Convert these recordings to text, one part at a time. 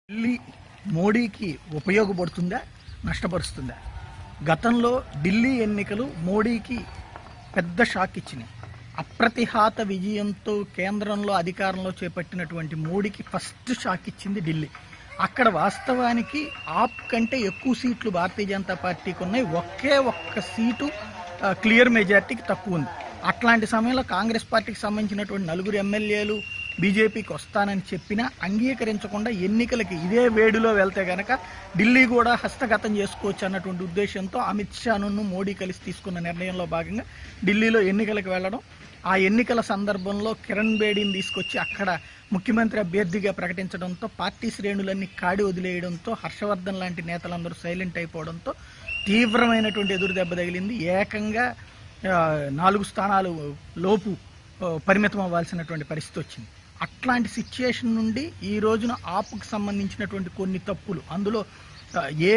ఢిల్లీ మోడీకి ఉపయోగపడుతుందా నష్టపరుస్తుందా గతంలో ఢిల్లీ ఎన్నికలు మోడీకి పెద్ద షాక్ ఇచ్చినాయి అప్రతిహాత విజయంతో కేంద్రంలో అధికారంలో చేపట్టినటువంటి మోడీకి ఫస్ట్ షాక్ ఇచ్చింది ఢిల్లీ అక్కడ వాస్తవానికి ఆప్ కంటే ఎక్కువ సీట్లు భారతీయ జనతా పార్టీకి ఉన్నాయి ఒకే ఒక్క సీటు ఆ, క్లియర్ మెజార్టీకి తక్కువ ఉంది అట్లాంటి సమయంలో కాంగ్రెస్ పార్టీకి సంబంధించినటువంటి నలుగురు ఎమ్మెల్యేలు బీజేపీకి వస్తానని చెప్పినా అంగీకరించకుండా ఎన్నికలకి ఇదే వేడిలో వెళ్తే గనక ఢిల్లీ కూడా హస్తగతం చేసుకోవచ్చు అన్నటువంటి ఉద్దేశంతో అమిత్ షాను మోడీ కలిసి తీసుకున్న నిర్ణయంలో భాగంగా ఢిల్లీలో ఎన్నికలకు వెళ్ళడం ఆ ఎన్నికల సందర్భంలో కిరణ్ బేడీని తీసుకొచ్చి అక్కడ ముఖ్యమంత్రి అభ్యర్థిగా ప్రకటించడంతో పార్టీ శ్రేణులన్నీ కాడి వదిలేయడంతో హర్షవర్ధన్ లాంటి నేతలందరూ సైలెంట్ అయిపోవడంతో తీవ్రమైనటువంటి ఎదురు దెబ్బ తగిలింది ఏకంగా ఆ, నాలుగు స్థానాలు లోపు ఆ, పరిమితం అవ్వాల్సినటువంటి పరిస్థితి వచ్చింది అట్లాంటి సిచ్యుయేషన్ నుండి ఈ రోజున ఆపుకు సంబంధించినటువంటి కొన్ని తప్పులు అందులో ఆ, ఏ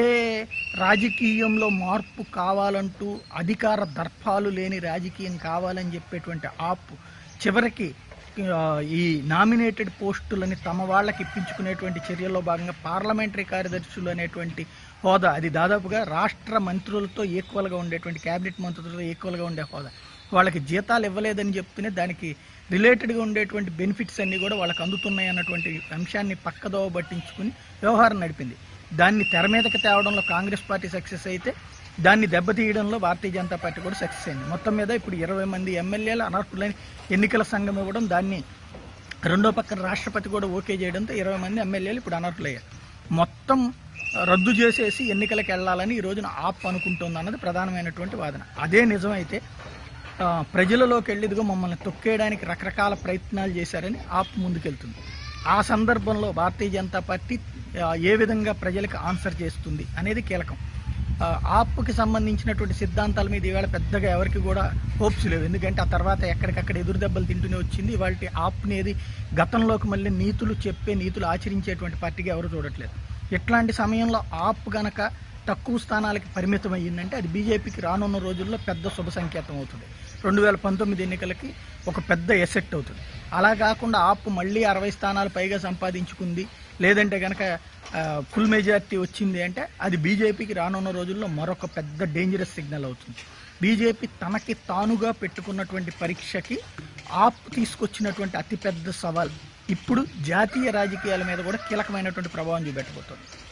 రాజకీయంలో మార్పు కావాలంటూ అధికార దర్పాలు లేని రాజకీయం కావాలని చెప్పేటువంటి ఆప్ చివరికి ఆ, ఈ నామినేటెడ్ పోస్టులని తమ వాళ్ళకి ఇప్పించుకునేటువంటి చర్యల్లో భాగంగా పార్లమెంటరీ కార్యదర్శులు అనేటువంటి హోదా అది దాదాపుగా రాష్ట్ర మంత్రులతో ఈక్వల్గా ఉండేటువంటి క్యాబినెట్ మంత్రులతో ఈక్వల్గా ఉండే హోదా వాళ్ళకి జీతాలు ఇవ్వలేదని చెప్తూనే దానికి రిలేటెడ్గా ఉండేటువంటి బెనిఫిట్స్ అన్నీ కూడా వాళ్ళకి అందుతున్నాయి అన్నటువంటి అంశాన్ని పక్కదోవ పట్టించుకుని వ్యవహారం నడిపింది దాన్ని తెర మీదకి తేవడంలో కాంగ్రెస్ పార్టీ సక్సెస్ అయితే దాన్ని దెబ్బతీయడంలో భారతీయ జనతా పార్టీ కూడా సక్సెస్ అయింది మొత్తం మీద ఇప్పుడు ఇరవై మంది ఎమ్మెల్యేలు అనర్హులైన ఎన్నికల సంఘం ఇవ్వడం దాన్ని రెండో పక్కన రాష్ట్రపతి కూడా ఓకే చేయడంతో ఇరవై మంది ఎమ్మెల్యేలు ఇప్పుడు అనర్హులయ్యారు మొత్తం రద్దు చేసేసి ఎన్నికలకు వెళ్ళాలని ఈ రోజున ఆప్ అనుకుంటుంది అన్నది ప్రధానమైనటువంటి వాదన అదే నిజమైతే ఆ, ప్రజలలోకి వెళ్ళిదిగో మమ్మల్ని తొక్కేయడానికి రకరకాల ప్రయత్నాలు చేశారని ఆప్ ముందుకెళ్తుంది ఆ సందర్భంలో భారతీయ జనతా పార్టీ ఆ, ఏ విధంగా ప్రజలకు ఆన్సర్ చేస్తుంది అనేది కీలకం ఆ, ఆప్కి సంబంధించినటువంటి సిద్ధాంతాల మీద ఈవేళ పెద్దగా ఎవరికి కూడా హోప్స్ లేవు ఎందుకంటే ఆ తర్వాత ఎక్కడికక్కడ ఎదురు దెబ్బలు తింటూనే వచ్చింది ఇవాళ ఆప్నేది గతంలోకి మళ్ళీ నీతులు చెప్పే నీతులు ఆచరించేటువంటి పార్టీగా ఎవరు చూడట్లేదు ఇట్లాంటి సమయంలో ఆప్ గనక తక్కువ స్థానాలకి పరిమితం అయ్యిందంటే అది బీజేపీకి రానున్న రోజుల్లో పెద్ద శుభ సంకేతం అవుతుంది రెండు వేల పంతొమ్మిది ఎన్నికలకి ఒక పెద్ద ఎసెట్ అవుతుంది అలా కాకుండా ఆప్ మళ్ళీ అరవై స్థానాలు పైగా సంపాదించుకుంది లేదంటే కనుక ఫుల్ మెజారిటీ వచ్చింది అంటే అది బీజేపీకి రానున్న రోజుల్లో మరొక పెద్ద డేంజరస్ సిగ్నల్ అవుతుంది బీజేపీ తనకి తానుగా పెట్టుకున్నటువంటి పరీక్షకి ఆప్ తీసుకొచ్చినటువంటి అతిపెద్ద సవాల్ ఇప్పుడు జాతీయ రాజకీయాల మీద కూడా కీలకమైనటువంటి ప్రభావం చూపెట్టబోతోంది